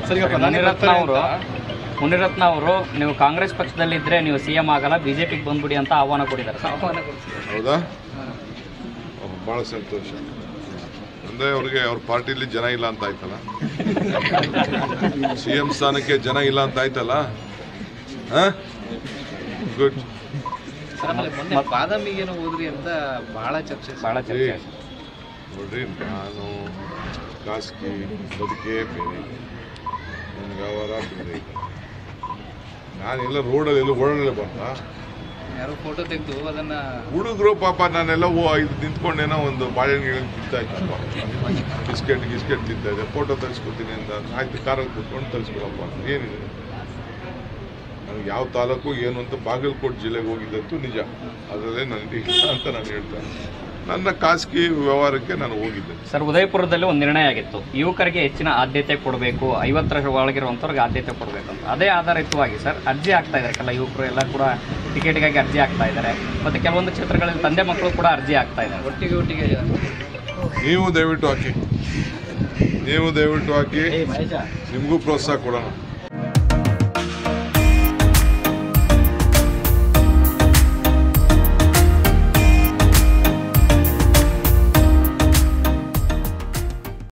ಮುನಿರತ್ನ ಅವರು ಮುನಿರತ್ನ ಅವರು ನೀವು ಕಾಂಗ್ರೆಸ್ ಪಕ್ಷದಲ್ಲಿದ್ದರೆ ನೀವು ಸಿ ಎಂ ಆಗಲ್ಲ ಬಿ ಜೆ ಪಿಗೆ ಬಂದ್ಬಿಡಿ ಅಂತ ಆಹ್ವಾನ ಕೊಟ್ಟಿದ್ದಾರೆ ಸರ್ ಹೌದಾ ಭಾಳ ಸಂತೋಷ ಅಂದರೆ ಅವ್ರಿಗೆ ಅವ್ರ ಪಾರ್ಟಿಲಿ ಜನ ಇಲ್ಲ ಅಂತ ಆಯ್ತಲ್ಲ ಸಿ ಎಂ ಸ್ಥಾನಕ್ಕೆ ಜನ ಇಲ್ಲ ಅಂತ ಆಯ್ತಲ್ಲ ಗುಡ್ ಸರ್ ಆಮೇಲೆ ಮೊನ್ನೆ ಬಾದಾಮಿಗೇನೋ ಹೋದ್ರಿ ಅಂತ ಬಹಳ ಚರ್ಚೆ ಸರ್. ಭಾಳ ಚರ್ಚೆ ಆಯ್ತು. ನೋಡ್ರಿ ನಾನು ಖಾಸಗಿ ಬದುಕೇ ಬೇರೆ ನನ್ನ ವ್ಯವಹಾರ ಬೇರೆ ಇದೆ ನಾನೆಲ್ಲ ರೋಡಲ್ಲಿ ಎಲ್ಲ ಓಡಾಡಲೇ ಬಂದ ಯಾರೋ ಫೋಟೋ ತೆಗೆದು ಅದನ್ನ ಹುಡುಗರು ಪಾಪ ನಾನೆಲ್ಲ ಓ ಇದು ನಿಂತ್ಕೊಂಡೇನೋ ಒಂದು ಬಾಳೆಹಣ್ಣು ತಿಂತಾ ಇದ್ದಪ್ಪ ಬಿಸ್ಕೆಟ್ ಗಿಸ್ಕೆಟ್ ತಿಂತಾ ಇದ್ದೆ ಫೋಟೋ ತೆಗೆಸ್ಕೊತೀನಿ ಅಂತ ಆಯ್ತು ಕಾರಲ್ಲಿ ಕೂತ್ಕೊಂಡು ತೆಗೆಸ್ಕೊಳಪ್ಪ ಅಂತ. ಏನಿದೆ ನನಗೆ ಯಾವ ತಾಲೂಕು ಏನು ಅಂತ ಬಾಗಲಕೋಟೆ ಜಿಲ್ಲೆಗೆ ಹೋಗಿದ್ದಂತೂ ನಿಜ ಅದರಲ್ಲೇ ನನಗೆ ಇಲ್ಲ ಅಂತ ನಾನು ಹೇಳ್ತೇನೆ ನನ್ನ ಖಾಸಗಿ ವ್ಯವಹಾರಕ್ಕೆ ನಾನು ಹೋಗಿದ್ದೆ ಸರ್ ಉದಯಪುರದಲ್ಲಿ ಒಂದು ನಿರ್ಣಯ ಆಗಿತ್ತು ಯುವಕರಿಗೆ ಹೆಚ್ಚಿನ ಆದ್ಯತೆ ಕೊಡಬೇಕು ಐವತ್ತರ ಒಳಗಿರುವಂಥವ್ರಿಗೆ ಆದ್ಯತೆ ಕೊಡಬೇಕು ಅಂತ ಅದೇ ಆಧಾರಿತವಾಗಿ ಸರ್ ಅರ್ಜಿ ಆಗ್ತಾ ಇದ್ದಾರೆ ಕೆಲ ಯುವಕರು ಎಲ್ಲ ಕೂಡ ಟಿಕೆಟ್ಗಾಗಿ ಅರ್ಜಿ ಆಗ್ತಾ ಇದ್ದಾರೆ ಮತ್ತು ಕೆಲವೊಂದು ಕ್ಷೇತ್ರಗಳಲ್ಲಿ ತಂದೆ ಮಕ್ಕಳು ಕೂಡ ಅರ್ಜಿ ಆಗ್ತಾ ಇದ್ದಾರೆ ಒಟ್ಟಿಗೆ ಒಟ್ಟಿಗೆ ನೀವು ದಯವಿಟ್ಟು ಹಾಕಿ ನೀವು ದಯವಿಟ್ಟು ಹಾಕಿ ನಿಮಗೂ ಪ್ರೋತ್ಸಾಹ ಕೊಡೋಣ